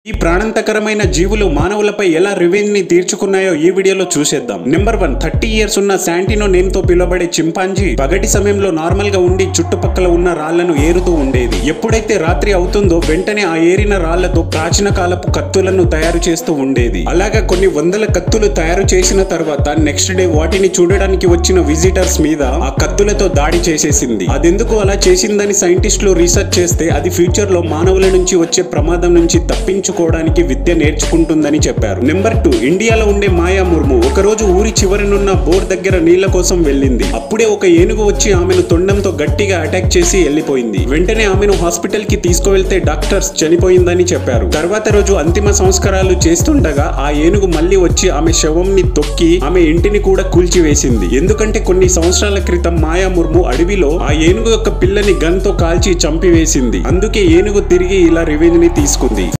ఈ ప్రాణాంతకరమైన జీవులు మానవులపై ఎలా రివెంజ్ ని తీర్చుకున్నాయో ఈ వీడియోలో చూసేద్దాం నెంబర్ వన్ థర్టీ ఇయర్స్ ఉన్న శాంటినో నేమ్ తో పిలువబడే చింపాంజీ పగటి సమయంలో నార్మల్ గా ఉండి చుట్టుపక్కల ఉన్న రాళ్లను ఏరుతూ ఉండేది ఎప్పుడైతే రాత్రి అవుతుందో వెంటనే ఆ ఏరిన రాళ్లతో ప్రాచీన కాలపు కత్తులను తయారు చేస్తూ ఉండేది అలాగా కొన్ని వందల కత్తులు తయారు చేసిన తర్వాత నెక్స్ట్ డే వాటిని చూడడానికి వచ్చిన విజిటర్స్ మీద ఆ కత్తులతో దాడి చేసేసింది అదెందుకు అలా చేసిందని సైంటిస్టులు రీసెర్చ్ చేస్తే అది ఫ్యూచర్ లో మానవుల నుంచి వచ్చే ప్రమాదం నుంచి తప్పించుకోవడానికి విద్య నేర్చుకుంటుందని చెప్పారు నెంబర్ టూ ఇండియాలో ఉండే మాయా ముర్ము ఒక రోజు ఊరి చివరనున్న బోర్ దగ్గర నీళ్ల కోసం వెళ్ళింది అప్పుడే ఒక ఏనుగు వచ్చి ఆమెను తొండంతో గట్టిగా అటాక్ చేసి వెళ్ళిపోయింది వెంటనే ఆమెను హాస్పిటల్ కి తీసుకువెళ్తే డాక్టర్స్ చనిపోయిందని చెప్పారు తర్వాత రోజు అంతిమ సంస్కారాలు చేస్తుండగా ఆ ఏనుగు మళ్ళీ వచ్చి ఆమె శవంని తొక్కి ఆమె ఇంటిని కూడా కూల్చివేసింది ఎందుకంటే కొన్ని సంవత్సరాల క్రితం మాయా ముర్ము అడవిలో ఆ ఏనుగు యొక్క పిల్లని గన్ తో కాల్చి చంపివేసింది అందుకే ఏనుగు తిరిగి ఇలా రివెంజ్ ని తీసుకుంది